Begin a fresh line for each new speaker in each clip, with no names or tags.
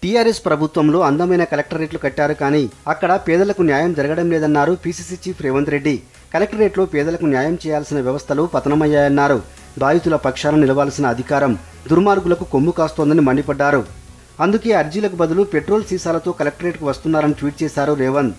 TRS ప్రభుత్వంలో అందమైన కలెక్టరేట్లు కట్టారు కానీ అక్కడ పేదలకు న్యాయం జరగడం లేదన్నారు పీసీసీ చీఫ్ రేవంత్ రెడ్డి కలెక్టరేట్లో పేదలకు న్యాయం చేయాల్సిన వ్యవస్థలు పతనమయ్యాయన్నారు బాధితుల పక్షాన నిలవాల్సిన అధికారం దుర్మార్గులకు కొమ్ము కాస్తోందని మండిపడ్డారు అందుకే అర్జీలకు బదులు పెట్రోల్ సీసాలతో కలెక్టరేట్కు వస్తున్నారని ట్వీట్ చేశారు రేవంత్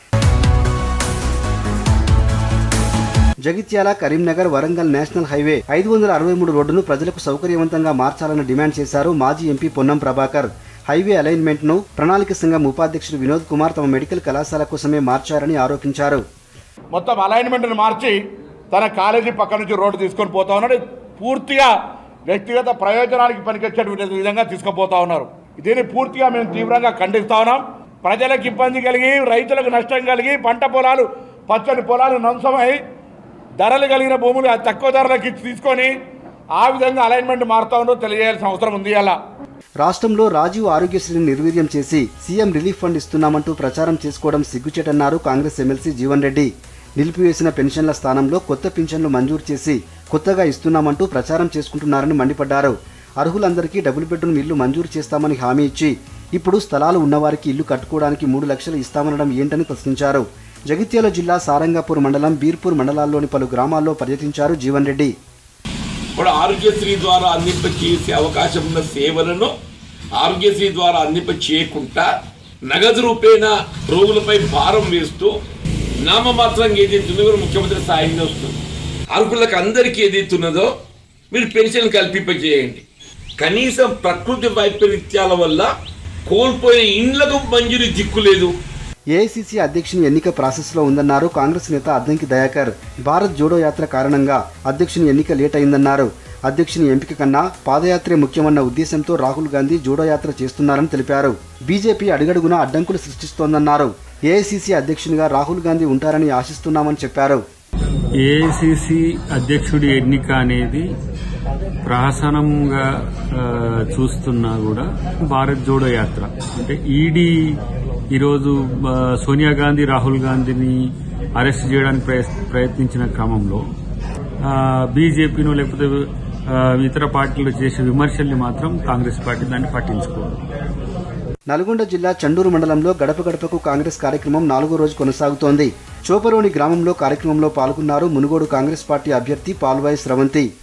జగిత్యాల కరీంనగర్ వరంగల్ నేషనల్ హైవే ఐదు వందల అరవై మూడు రోడ్డును ప్రజలకు సౌకర్యవంతంగా మార్చాలని డిమాండ్ చేశారు మాజీ MP Ponnam Prabhakar highway alignment ను ప్రణాళిక సంఘం ఉపాధ్యక్షుడు వినోద్ కుమార్ తమ మెడికల్ కళాశాల కోసమే మార్చారని ఆరోపించారు
మొత్తం అలైన్మెంట్ని మార్చి తన కాలేజీ పక్క నుంచి రోడ్డు తీసుకొని పోతా ఉన్నాడు పూర్తిగా వ్యక్తిగత ప్రయోజనానికి పనికొచ్చేటువంటి విధంగా తీసుకుపోతా ఉన్నారు దీన్ని పూర్తిగా మేము తీవ్రంగా ఖండిస్తా ఉన్నాం ప్రజలకు ఇబ్బంది కలిగి రైతులకు నష్టం కలిగి పంట పొలాలు పచ్చని పొలాలు నంసమై ధరలు కలిగిన భూములు అతి తక్కువ ధరలకు ఇచ్చి తీసుకొని ఆ విధంగా అలైన్మెంట్ మారుతా ఉండో తెలియజేయాల్సిన అవసరం ఉంది అలా
రాష్ట్రంలో రాజీవ్ ఆరోగ్యశ్రీని నిర్వీర్యం చేసి సీఎం రిలీఫ్ ఫండ్ ఇస్తున్నామంటూ ప్రచారం చేసుకోవడం సిగ్గుచేటన్నారు కాంగ్రెస్ ఎమ్మెల్సీ జీవన్ రెడ్డి నిలిపివేసిన పెన్షన్ల స్థానంలో కొత్త పింఛన్లు మంజూరు చేసి కొత్తగా ఇస్తున్నామంటూ ప్రచారం చేసుకుంటున్నారని మండిపడ్డారు అర్హులందరికీ డబుల్ బెడ్రూమ్ ఇల్లు మంజూరు చేస్తామని హామీ ఇచ్చి ఇప్పుడు స్థలాలు ఉన్నవారికి ఇల్లు కట్టుకోవడానికి మూడు లక్షలు ఇస్తామనడం ఏంటని ప్రశ్నించారు జగిత్యాల జిల్లా సారంగాపూర్ మండలం బీర్పూర్ మండలాల్లోని పలు గ్రామాల్లో పర్యటించారు జీవన్ రెడ్డి
ఇప్పుడు ఆరోగ్యశ్రీ ద్వారా అందింప చేసే అవకాశం ఉన్న సేవలను ఆరోగ్యశ్రీ ద్వారా అందింప చేయకుండా నగదు రూపేణ రోగులపై భారం వేస్తూ నామమాత్రంగా ఏదైతే ఉన్నదో ముఖ్యమంత్రి సాయం వస్తుంది అర్హులకు అందరికీ ఏదైతే ఉన్నదో మీరు పెన్షన్ కల్పింపజేయండి కనీసం ప్రకృతి వైపరీత్యాల వల్ల కోల్పోయిన ఇండ్లకు మంజూరి దిక్కు లేదు
ఏఐసీసీ అధ్యక్షుని ఎన్నిక ప్రాసెస్లో ఉందన్నారు కాంగ్రెస్ నేత అద్దంకి దయాకర్ భారత్ జోడో యాత్ర కారణంగా అధ్యక్షుని ఎన్నిక లేట్ అయిందన్నారు అధ్యక్షుని ఎంపిక కన్నా పాదయాత్రే ముఖ్యమన్న ఉద్దేశంతో రాహుల్ గాంధీ జోడో యాత్ర చేస్తున్నారని తెలిపారు బీజేపీ అడుగడుగునా అడ్డంకులు సృష్టిస్తోందన్నారు ఏఐసీసీ అధ్యక్షునిగా రాహుల్ గాంధీ ఉంటారని ఆశిస్తున్నామని చెప్పారు
ఏఐసిసి అధ్యక్షుడి ఎన్నిక అనేది ప్రహసనంగా ఆ, చూస్తున్నా కూడా భారత్ జోడో యాత్ర అంటే ఈడీ ఈరోజు ఆ, సోనియా గాంధీ రాహుల్ గాంధీని అరెస్ట్ చేయడానికి ప్రయత్- ప్రయత్నించిన క్రమంలో బీజేపీను లేకపోతే ఆ, ఇతర పార్టీలు చేసే విమర్శల్ని మాత్రం కాంగ్రెస్ పార్టీ దాన్ని పట్టించుకోదు
నల్గొండ జిల్లా చండూరు మండలంలో గడప గడపకు కాంగ్రెస్ కార్యక్రమం నాలుగో రోజు కొనసాగుతోంది చోపరోని గ్రామంలో కార్యక్రమంలో పాల్గొన్నారు మునుగోడు కాంగ్రెస్ పార్టీ అభ్యర్థి పాల్వాయి స్రవంతి